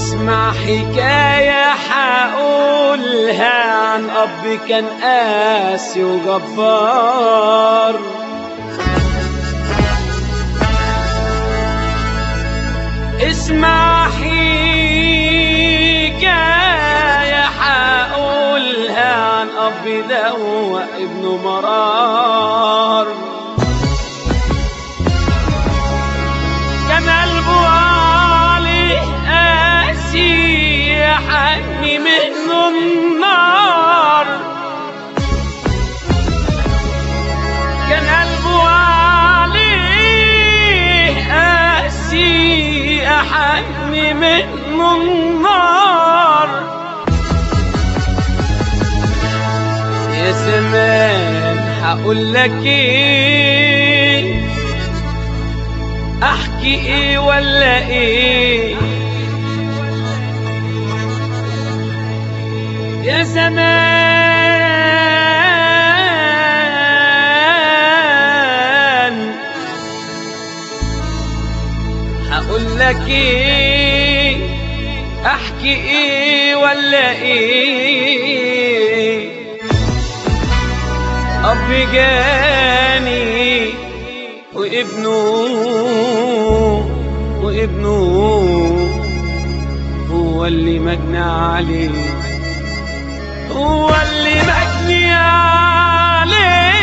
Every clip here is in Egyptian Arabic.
اسمع حكاية حقولها عن أب كان قاسي وجبار اسمع حكاية حقولها عن أب دوق ابنه مرار كان قلبه عليه قاسي يحني منه النار كان قلبه عليه قاسي أحني منه النار يا زمان هقول لك ايه احكي ايه ولا ايه يا زمان هقول لك ايه احكي ايه ولا ايه اب جاني وابنه وابنه هو اللي مجنى عليه هو اللي مجني عليه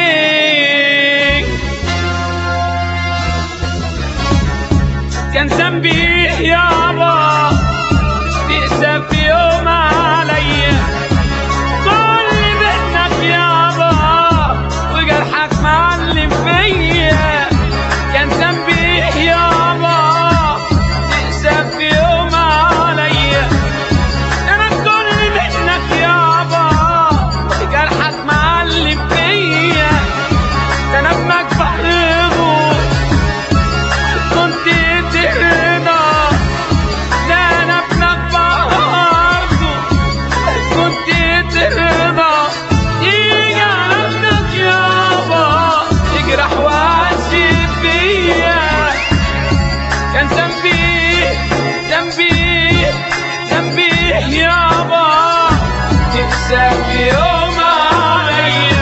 كان ذنبي يابا تقسى في يوم عليا كل منك يابا وجرحك معلم فيا كان ذنبي يابا تقسى في يوم عليا انا كل منك يابا جرحك معلم فيا ده انا ابنك بحرغه كنت تهدى ده انا ابنك برضه كنت تهدى يجي على ابنك يابا يجرح وعشق فيا كان ذنبي ذنبي ذنبي يابا تكسب في يوم عليا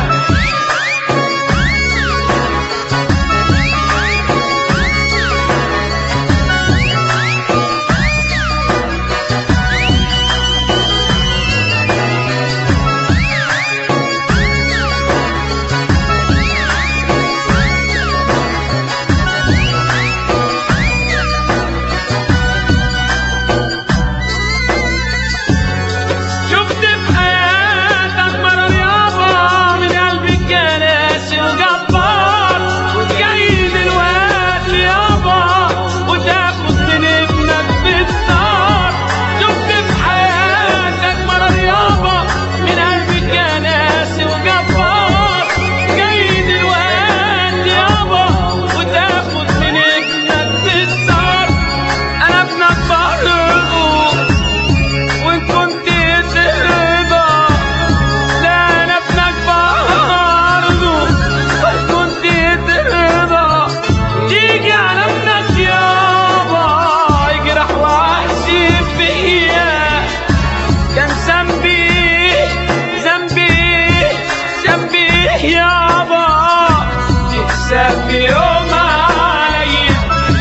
شفت في حياتك مرة يابا من قلبي كراسي وجبار وجاي دلوقتي يابا وتاخد من ابنك بالنار شفت في حياتك مرة يابا من قلبي كراسي وجبار جاي دلوقتي يابا وتاخد من ابنك بالنار انا ابنك برضه وان كنت ترضى لا انا ابنك برضه وان كنت ترضى تيجي على ابنك يابا يجرح وحشي فيا كان ذنبي ذنبي ذنبي يابا تكسب يوم عليا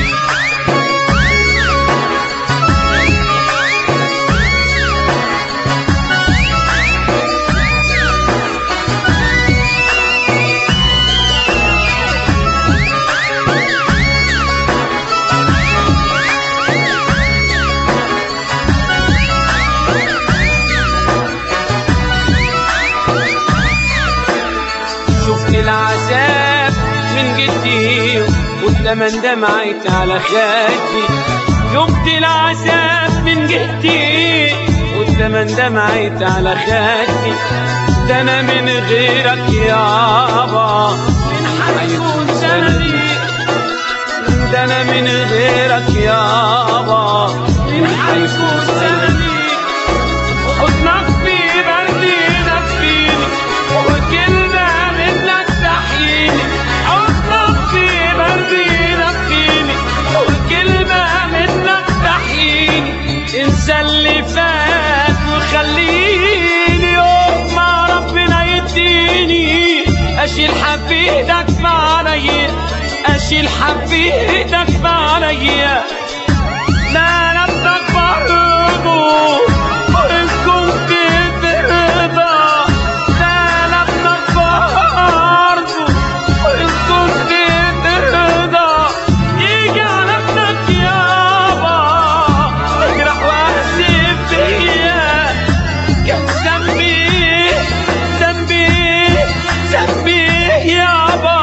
شفت العذاب من جدي والثمن دمعت على خدي شفت العذاب من جدي والثمن دمعت على خدي ده انا من غيرك يابا من حيكون سندي ده انا من غيرك يابا من حيكون سندي وحضنك في بردي نفسيني وكلمة منك تحييني حضنك في بردي نفسيني وكلمة منك تحييني انت وانسى اللي فات وخليني يوم ما ربنا يديني اشيل حفيدك عليا اشيل حفيدك عليا ما نبتك برضو وإن كنت ترضى ما نبتك برضو وإن كنت ترضى يجي على ابنك يابا اجرح واحسب فيا كان ذنبي ذنبي ذنبي يابا